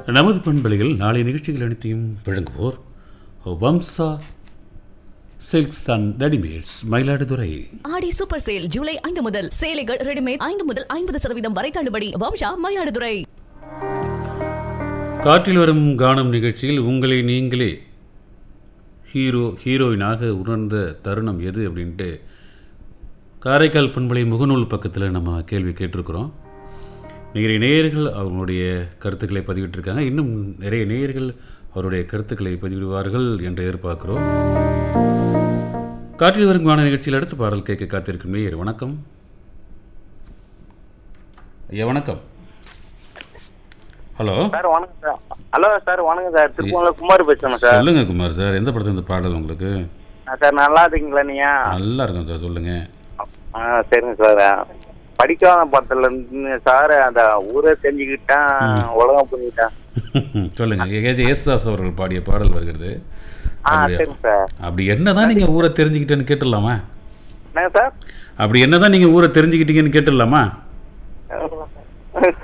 நமது பண்பலையில் நாளை நிகழ்ச்சிகள் அனைத்தையும் வழங்குவோர் Vamsa silks and readymades Mayiladuthurai Aadi super sale July ஐந்து முதல் சேலைகள் ரெடிமேட் ஐந்து முதல் ஐம்பது சதவீதம் வரை தள்ளுபடி வம்சா மயிலாடுதுறை காற்றில் வரும் கானம் நிகழ்ச்சியில் உங்களை நீங்களே ஹீரோ ஹீரோயினாக உணர்ந்த தருணம் எது அப்படின்ட்டு காரைக்கால் பண்பலை முகநூல் பக்கத்தில் நம்ம கேள்வி கேட்டிருக்கிறோம் நிறைய நேயர்கள் அவங்களுடைய கருத்துக்களை பதிவிட்டிருக்காங்க இன்னும் நிறைய நேயர்கள் அவருடைய கருத்துக்களை பதிவிடுவார்கள் என்று எதிர்பார்க்கிறோம் காற்றில் வரும் கான நிகழ்ச்சியில் அடுத்த பாடல் கேட்க காத்திருக்கும் நேயர் வணக்கம் ஐயா வணக்கம் ஹலோ சார் வணக்கம் சார் ஹலோ சார் வணக்கம் சார் திருப்பூர்ல குமார் பேசுறேன் சார் சொல்லுங்க குமார் சார் எந்த படத்துல இந்த பாடல் உங்களுக்கு ஆ, சார் நல்லா இருக்கீங்களா நீங்க நல்லா இருக்கும் சார் சொல்லுங்க ஆ சரிங்க சார் படிக்காத படத்துல இருந்து சார் அந்த ஊரை தெரிஞ்சுக்கிட்டான் உலகம் புரிஞ்சுக்கிட்டான் சொல்லுங்க ஏஜ் ஏசுதாஸ் அவர்கள் பாடிய பாடல் வருகிறது ஆ அப்படியா? சரிங்க சார் அப்படி என்னதான் நீங்க ஊரை தெரிஞ்சுக்கிட்டேன்னு கேட்டுடலாமா என்னங்க சார் அப்படி என்னதான் நீங்க ஊரை தெரிஞ்சுக்கிட்டீங்கன்னு கேட்டுடலாமா